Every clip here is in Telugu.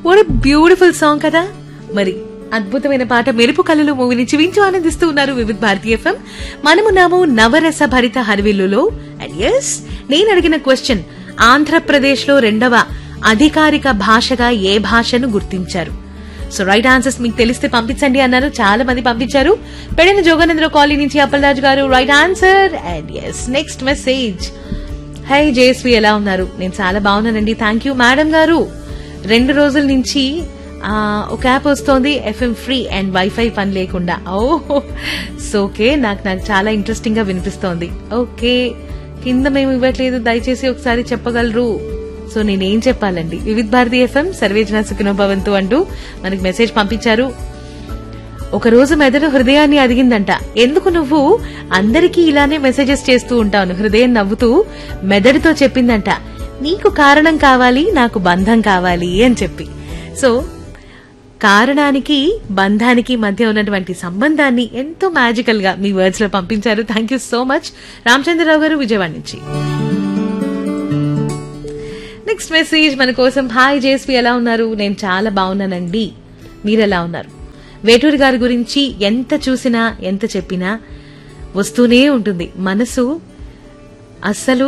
వాట్ బ్యూటిఫుల్ సాంగ్ కదా మరి అద్భుతమైన పాట మెరుపు కళలు మూవీ నుంచి వింటూ ఆనందిస్తూ ఉన్నారు వివిధ భారతీ ఎఫ్ఎం మనమున్నాము నవరస భరిత హరివిల్లులో అండ్ ఎస్ నేను అడిగిన క్వశ్చన్ ఆంధ్రప్రదేశ్ లో రెండవ అధికారిక భాషగా ఏ భాషను గుర్తించారు సో రైట్ ఆన్సర్స్ మీకు తెలిస్తే పంపించండి అన్నారు చాలా మంది పంపించారు పెడిన జోగానంద్ర కాలనీ నుంచి Appalaraju garu right answer and yes next message hi Jaswi ఎలా ఉన్నారు నేను చాలా బాగున్నానండి థ్యాంక్ యూ మేడం గారు రెండు రోజుల నుంచి ఆ, ఒక యాప్ వస్తోంది ఎఫ్ఎం ఫ్రీ అండ్ వైఫై పని లేకుండా ఓ సో ఓకే నాకు నాకు చాలా ఇంట్రెస్టింగ్ గా వినిపిస్తోంది ఓకే కింద మేము ఇవ్వట్లేదు దయచేసి ఒకసారి చెప్పగలరు సో నేనేం చెప్పాలండి వివిధ భారతి ఎఫ్ఎం సర్వేజన సుఖినో భవంతు అంటూ మనకి మెసేజ్ పంపించారు ఒక రోజు మెదడు హృదయాన్ని అడిగిందంట ఎందుకు నువ్వు అందరికీ ఇలానే మెసేజెస్ చేస్తూ ఉంటావు హృదయం నవ్వుతూ మెదడుతో చెప్పిందంట నీకు కారణం కావాలి నాకు బంధం కావాలి అని చెప్పి సో కారణానికి బంధానికి మధ్య ఉన్నటువంటి సంబంధాన్ని ఎంతో మ్యాజికల్ గా మీ వర్డ్స్ లో పంపించారు thank you so much Ramachandra Rao garu Vijayawada నుంచి నెక్స్ట్ మెసేజ్ మన కోసం హాయ్ జేస్వి ఎలా ఉన్నారు నేను చాలా బాగున్నానండి మీరెలా ఉన్నారు వేటూరి గారి గురించి ఎంత చూసినా ఎంత చెప్పినా వస్తూనే ఉంటుంది మనసు అస్సలు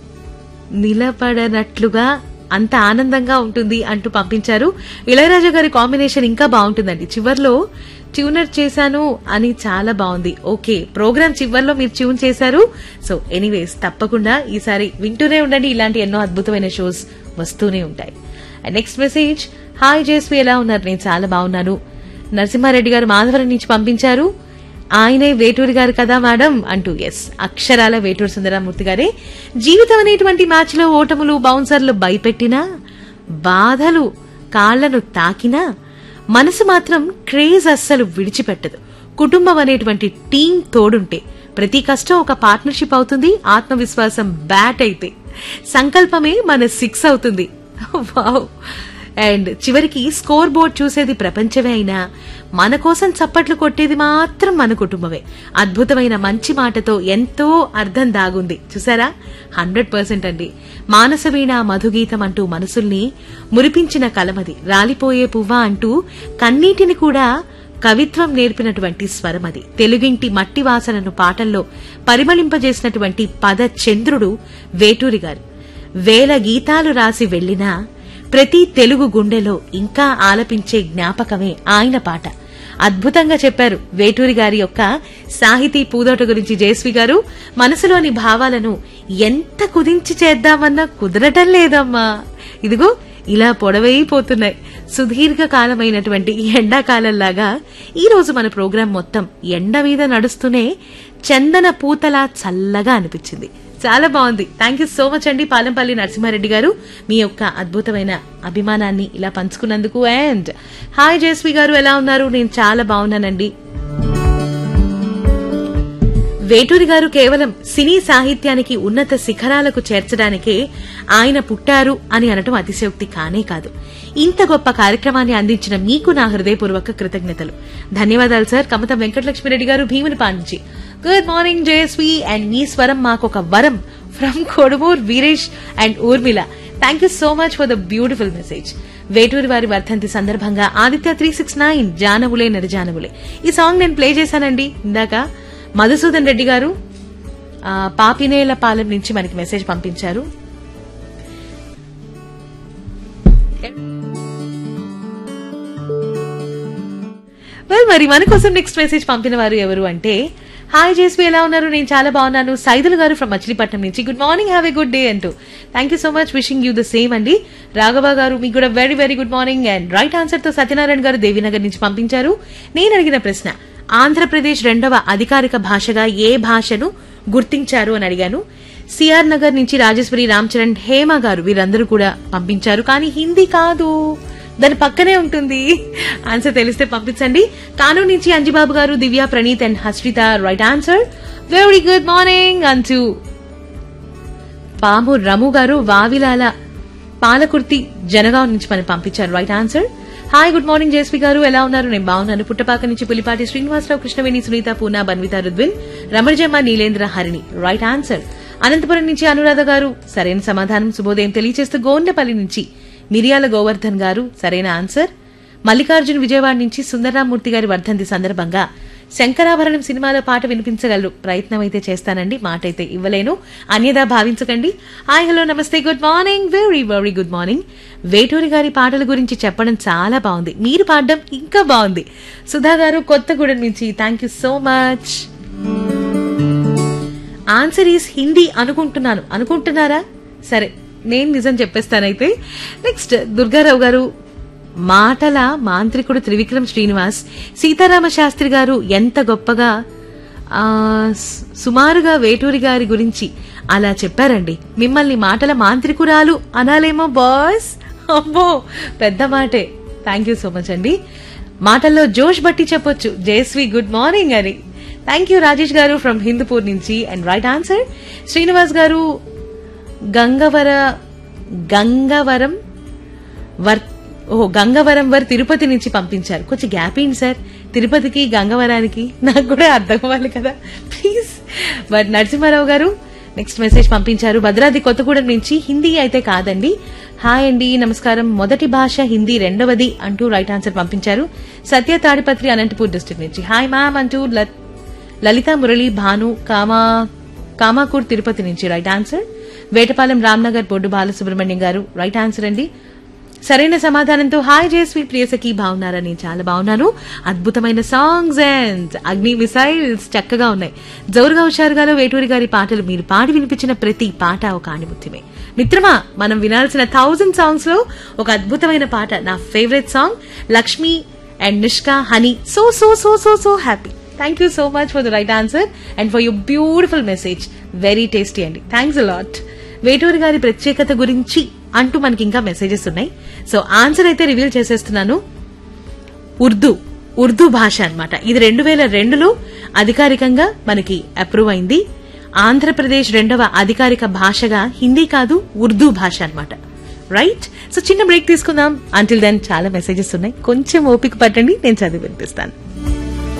నిలబడనట్లుగా అంత ఆనందంగా ఉంటుంది అంటూ పంపించారు ఇళయరాజా గారి కాంబినేషన్ ఇంకా బాగుంటుందండి చివర్లో ట్యూనర్ చేశాను అని చాలా బాగుంది ఓకే ప్రోగ్రామ్ చివర్లో మీరు ట్యూన్ చేశారు సో ఎనీవేస్ తప్పకుండా ఈసారి వింటూనే ఉండండి ఇలాంటి ఎన్నో అద్భుతమైన షోస్ వస్తూనే ఉంటాయి నెక్స్ట్ మెసేజ్ హాయ్ జేస్వి ఎలా ఉన్నారు నేను చాలా బాగున్నాను నరసింహారెడ్డి గారు మాధవరం నుంచి పంపించారు ఆయనే వేటూరి గారు కదా మేడం అంటూ ఎస్ అక్షరాల వేటూరు సుందరమూర్తి గారే జీవితం అనేటువంటి మ్యాచ్ లో ఓటములు బౌన్సర్లు భయపెట్టినా బాధలు కాళ్లను తాకినా మనసు మాత్రం క్రేజ్ అస్సలు విడిచిపెట్టదు కుటుంబం అనేటువంటి టీం తోడుంటే ప్రతి కష్టం ఒక పార్ట్నర్షిప్ అవుతుంది ఆత్మవిశ్వాసం బ్యాట్ అయితే సంకల్పమే మన సిక్స్ అవుతుంది వావ్ అండ్ చివరికి స్కోర్ బోర్డ్ చూసేది ప్రపంచమే అయినా మన కోసం చప్పట్లు కొట్టేది మాత్రం మన కుటుంబమే అద్భుతమైన మంచి మాటతో ఎంతో అర్థం దాగుంది చూసారా హండ్రెడ్ పర్సెంట్ అండి మానసవీణ మధుగీతం అంటూ మనసుల్ని మురిపించిన కలమది రాలిపోయే పువ్వ అంటూ కన్నీటిని కూడా కవిత్వం నేర్పినటువంటి స్వరమది తెలుగింటి మట్టి వాసనను పాటల్లో పరిమళింపజేసినటువంటి పద చంద్రుడు వేటూరి గారు వేల గీతాలు రాసి వెళ్లినా ప్రతి తెలుగు గుండెలో ఇంకా ఆలపించే జ్ఞాపకమే ఆయన పాట అద్భుతంగా చెప్పారు వేటూరి గారి యొక్క సాహితీ పూదోట గురించి జయశ్వి గారు మనసులోని భావాలను ఎంత కుదించి చేద్దామన్నా కుదరటం లేదమ్మా ఇదిగో ఇలా పొడవైపోతున్నాయి సుదీర్ఘ కాలమైనటువంటి ఈ ఎండాకాలంలాగా ఈ రోజు మన ప్రోగ్రాం మొత్తం ఎండ మీద నడుస్తూనే చందన పూతలా చల్లగా అనిపించింది చాలా బాగుంది థ్యాంక్ యూ సో మచ్ అండి పాలంపల్లి నరసింహారెడ్డి గారు మీ యొక్క అద్భుతమైన అభిమానాన్ని ఇలా పంచుకున్నందుకు అండ్ హాయ్ జయశ్వి గారు ఎలా ఉన్నారు నేను చాలా బాగున్నానండి వేటూరి గారు కేవలం సినీ సాహిత్యానికి ఉన్నత శిఖరాలకు చేర్చడానికే ఆయన పుట్టారు అని అనటం అతిశయోక్తి కానే కాదు ఇంత గొప్ప కార్యక్రమాన్ని అందించిన మీకు నా హృదయపూర్వక కృతజ్ఞతలు ధన్యవాదాలు సార్ కమతం వెంకటలక్ష్మిరెడ్డి గారు భీముని నుంచి గుడ్ మార్నింగ్ జయశ్వి అండ్ మీ స్వరం మాకు ఒక వరం from Kodumur Veeresh and Urmila thank you so much for the beautiful message Veturi వారి వర్ధంతి సందర్భంగా ఆదిత్య త్రీ సిక్స్ నైన్ జానవులే నరజానవులే ఈ సాంగ్ నేను ప్లే చేశానండి ఇందాక మధుసూదన్ రెడ్డి గారు ఆ, పాపినేల పాలెం నుంచి మనకి మెసేజ్ పంపించారు వెల్ మరి మన కోసం నెక్స్ట్ మెసేజ్ పంపిన వారు ఎవరు అంటే హాయ్ జేస్వి ఎలా ఉన్నారు నేను చాలా బాగున్నాను సైదులు గారు ఫ్రమ్ మచిలీపట్నం నుంచి good morning have a good day అంటూ thank you so much wishing you the same అండి రాఘవ గారు మీకు కూడా very very good morning and right answer తో సత్యనారాయణ గారు దేవీనగర్ నుంచి పంపించారు నేను అడిగిన ప్రశ్న ఆంధ్రప్రదేశ్ రెండవ అధికారిక భాషగా ఏ భాషను గుర్తించారు అని అడిగాను సిఆర్ నగర్ నుంచి రాజేశ్వరి రామ్ చరణ్ హేమ గారు వీరందరూ కూడా పంపించారు కానీ హిందీ కాదు దాని పక్కనే ఉంటుంది ఆన్సర్ తెలిస్తే పంపించండి కానూరు నుంచి Anjibabu garu Divya Praneeth and Hasritha right answer very good morning అంటూ పాము రము గారు వావిలాల పాలకుర్తి జనగాం నుంచి మనకి పంపించారు right answer hi good morning Jaswi garu ఎలా ఉన్నారు నేను బాగున్నాను పుట్టపాక నుంచి పులిపాటి శ్రీనివాసరావు కృష్ణవేణి సునీత పూనా బన్విత రుద్విన్ రమణజమ్మ నీలేంద్ర హరిణి రైట్ ఆన్సర్ అనంతపురం నుంచి అనురాధ గారు సరైన సమాధానం శుభోదయం తెలియజేస్తూ గోండపల్లి నుంచి మిరియాల గోవర్ధన్ గారు సరైన ఆన్సర్ మల్లికార్జున్ విజయవాడ నుంచి సుందరరామూర్తి గారి వర్ధంతి సందర్భంగా శంకరాభరణం సినిమాలో పాట వినిపించగలరు ప్రయత్నం అయితే చేస్తానండి మాట అయితే ఇవ్వలేను అన్యదా భావించకండి హాయ్ హలో నమస్తే good morning very very good morning Veturi గారి పాటల గురించి చెప్పడం చాలా బాగుంది మీరు పాడడం ఇంకా బాగుంది సుధా గారు కొత్తగూడెం నుంచి thank you so much answer is Hindi అనుకుంటున్నాను అనుకుంటున్నారా సరే నేను నిజం చెప్పేస్తానైతే నెక్స్ట్ దుర్గారావు గారు మాటల మాంత్రికుడు త్రివిక్రమ్ శ్రీనివాస్ సీతారామ శాస్త్రి గారు ఎంత గొప్పగా ఆ, సు- సుమారుగా వేటూరి గారి గురించి అలా చెప్పారండి మిమ్మల్ని మాటల మాంత్రికురాలు అనాలేమో బాస్ అమ్మో పెద్ద మాటే థ్యాంక్ యూ సో మచ్ అండి మాటల్లో జోష్ బట్టి చెప్పొచ్చు జయశ్రీ గుడ్ మార్నింగ్ అని thank you Rajesh garu from Hindupur నుంచి అండ్ రైట్ ఆన్సర్ శ్రీనివాస్ గారు గంగవర గంగవరం వర్ ఓహో గంగవరం వర్ తిరుపతి నుంచి పంపించారు కొంచెం గ్యాప్ ఏంటి సార్ తిరుపతికి గంగవరానికి నాకు కూడా అర్థం అవ్వాలి కదా ప్లీజ్ బట్ నరసింహారావు గారు నెక్స్ట్ మెసేజ్ పంపించారు భద్రాద్రి కొత్తగూడెం నుంచి హిందీ అయితే కాదండి హాయ్ అండి నమస్కారం మొదటి భాష హిందీ రెండవది అంటూ రైట్ ఆన్సర్ పంపించారు సత్య తాడిపత్రి అనంతపూర్ డిస్ట్రిక్ట్ నుంచి హాయ్ మ్యామ్ అంటూ ల- లలిత మురళి భాను కామా కామాకూర్ తిరుపతి నుంచి right answer Vetapalem Ramnagar Boddu Balasubrahmanyam garu right answer అండి సరైన సమాధానంతో హాయ్ జయశ్రీ ప్రియసకి బాగున్నారని చాలా బాగున్నాను అద్భుతమైన సాంగ్స్ అండ్ అగ్ని మిసైల్స్ చక్కగా ఉన్నాయి జౌరుగా హుషారుగాలో వేటూరి గారి పాటలు మీరు పాడి వినిపించిన ప్రతి పాట ఒక ఆణిముత్యమే మిత్రమా మనం వినాల్సిన థౌజండ్ సాంగ్స్ లో ఒక అద్భుతమైన పాట నా favourite song Lakshmi and Nishka honey so so so so so happy thank you so much for the right answer and for your beautiful message very tasty అండి థ్యాంక్స్ అలాట్ వేటూరి గారి ప్రత్యేకత గురించి అంటూ మనకి ఇంకా మెసేజెస్ ఉన్నాయి సో ఆన్సర్ అయితే రివీల్ చేసేస్తున్నాను ఉర్దూ ఉర్దూ భాష అన్నమాట ఇది రెండు వేల రెండులో అధికారికంగా మనకి అప్రూవ్ అయింది ఆంధ్రప్రదేశ్ రెండవ అధికారిక భాషగా హిందీ కాదు ఉర్దూ భాష అన్నమాట రైట్ సో చిన్న బ్రేక్ తీసుకుందాం అంటిల్ దెన్ చాలా మెసేజెస్ ఉన్నాయి కొంచెం ఓపిక పట్టండి నేను చదివి వినిపిస్తాను